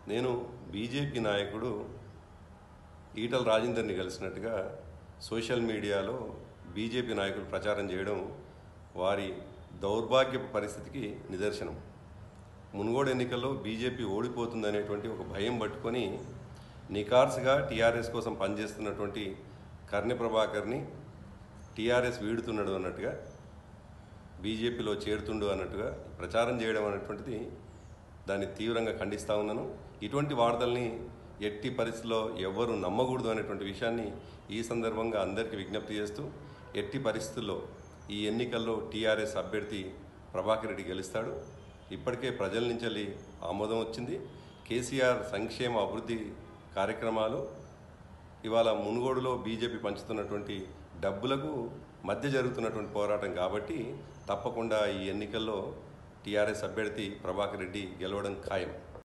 నేను బీజేపీ నాయకుడు ఈటల రాజేందర్ని కలిసినట్టుగా సోషల్ మీడియాలో బీజేపీ నాయకులు ప్రచారం చేయడం వారి దౌర్భాగ్య పరిస్థితికి నిదర్శనం మునుగోడు ఎన్నికల్లో బీజేపీ ఓడిపోతుందనేటువంటి ఒక భయం పట్టుకొని నికార్స్గా టీఆర్ఎస్ కోసం పనిచేస్తున్నటువంటి కర్ణి ప్రభాకర్ని టీఆర్ఎస్ వీడుతున్నాడు అన్నట్టుగా బీజేపీలో చేరుతుండు అన్నట్టుగా ప్రచారం చేయడం అనేటువంటిది దాన్ని తీవ్రంగా ఖండిస్తా ఉన్నాను ఇటువంటి వార్తల్ని ఎట్టి పరిస్థితిలో ఎవ్వరు నమ్మకూడదు అనేటువంటి విషయాన్ని ఈ సందర్భంగా అందరికీ విజ్ఞప్తి చేస్తూ ఎట్టి పరిస్థితుల్లో ఈ ఎన్నికల్లో టీఆర్ఎస్ అభ్యర్థి ప్రభాకర్ రెడ్డి గెలుస్తాడు ఇప్పటికే ప్రజల నుంచి వెళ్ళి ఆమోదం వచ్చింది కేసీఆర్ సంక్షేమ అభివృద్ధి కార్యక్రమాలు ఇవాళ మునుగోడులో బీజేపీ పంచుతున్నటువంటి డబ్బులకు మధ్య జరుగుతున్నటువంటి పోరాటం కాబట్టి తప్పకుండా ఈ ఎన్నికల్లో టీఆర్ఎస్ అభ్యర్థి ప్రభాకర్ రెడ్డి గెలవడం ఖాయం